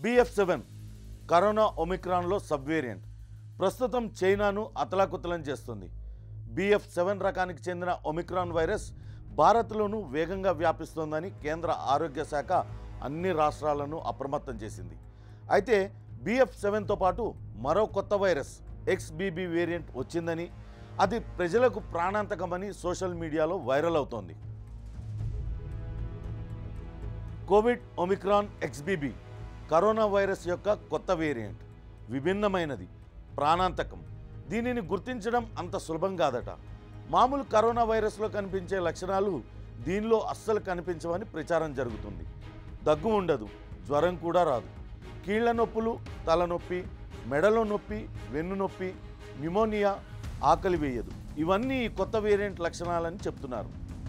BF seven corona ఒమిక్రాన్లో sub variant ప్రస్తుతం చైనాను అతలాకుతలం చేస్తుంది బిఎఫ్ సెవెన్ రకానికి చెందిన ఒమిక్రాన్ వైరస్ భారత్లోనూ వేగంగా వ్యాపిస్తోందని కేంద్ర ఆరోగ్య శాఖ అన్ని రాష్ట్రాలను అప్రమత్తం చేసింది అయితే బిఎఫ్ సెవెన్తో పాటు మరో కొత్త వైరస్ ఎక్స్బీబీ వేరియంట్ వచ్చిందని అది ప్రజలకు ప్రాణాంతకమని సోషల్ మీడియాలో వైరల్ అవుతోంది COVID omicron XBB corona virus యొక్క కొత్త వేరియంట్ విభిన్నమైనది ప్రాణాంతకం దీనిని గుర్తించడం అంత సులభం కాదట మామూలు కరోనా వైరస్లో కనిపించే లక్షణాలు దీనిలో అస్సలు కనిపించవని ప్రచారం జరుగుతుంది దగ్గు ఉండదు జ్వరం కూడా రాదు కీళ్ల నొప్పులు తలనొప్పి మెడలో నొప్పి వెన్ను నొప్పి న్యూమోనియా ఆకలి వేయదు ఇవన్నీ ఈ కొత్త వేరియంట్ లక్షణాలని చెప్తున్నారు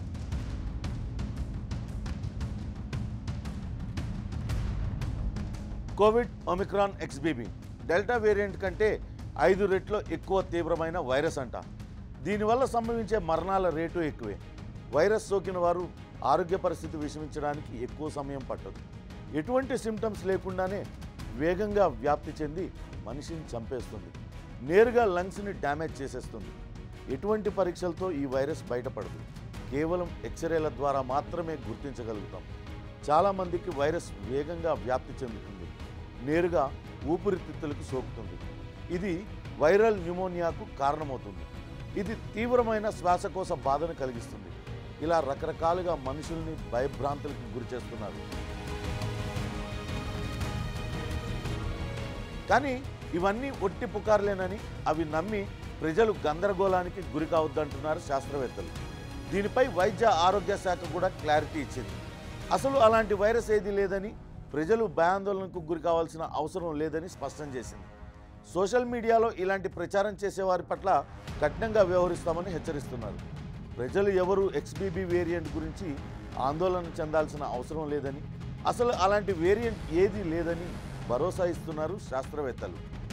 COVID omicron XBB delta variant కంటే ఐదు రెట్లు ఎక్కువ తీవ్రమైన వైరస్ అంట దీనివల్ల సంభవించే మరణాల రేటు ఎక్కువే వైరస్ సోకిన వారు ఆరోగ్య పరిస్థితి విషమించడానికి ఎక్కువ సమయం పట్టదు ఎటువంటి సిమ్టమ్స్ లేకుండానే వేగంగా వ్యాప్తి చెంది మనిషిని చంపేస్తుంది నేరుగా లంగ్స్ని డ్యామేజ్ చేసేస్తుంది ఎటువంటి పరీక్షలతో ఈ వైరస్ బయటపడదు కేవలం ఎక్స్రేల ద్వారా మాత్రమే గుర్తించగలుగుతాం చాలామందికి వైరస్ వేగంగా వ్యాప్తి చెందుతుంది నేరుగా ఊపిరితిత్తులకు సోకుతుంది ఇది వైరల్ న్యూమోనియాకు కారణమవుతుంది ఇది తీవ్రమైన శ్వాసకోశ బాధను కలిగిస్తుంది ఇలా రకరకాలుగా మనుషుల్ని భయభ్రాంతులకు గురి చేస్తున్నారు కానీ ఇవన్నీ ఒట్టి పుకార్లేనని అవి నమ్మి ప్రజలు గందరగోళానికి గురి కావద్దంటున్నారు శాస్త్రవేత్తలు దీనిపై వైద్య ఆరోగ్య శాఖ కూడా క్లారిటీ ఇచ్చింది అసలు అలాంటి వైరస్ ఏది లేదని ప్రజలు భయాందోళనకు గురి కావాల్సిన అవసరం లేదని స్పష్టం చేసింది సోషల్ మీడియాలో ఇలాంటి ప్రచారం చేసేవారి పట్ల కఠినంగా వ్యవహరిస్తామని హెచ్చరిస్తున్నారు ప్రజలు ఎవరు ఎక్స్బీబీ వేరియంట్ గురించి ఆందోళన చెందాల్సిన అవసరం లేదని అసలు అలాంటి వేరియంట్ ఏది లేదని భరోసా ఇస్తున్నారు శాస్త్రవేత్తలు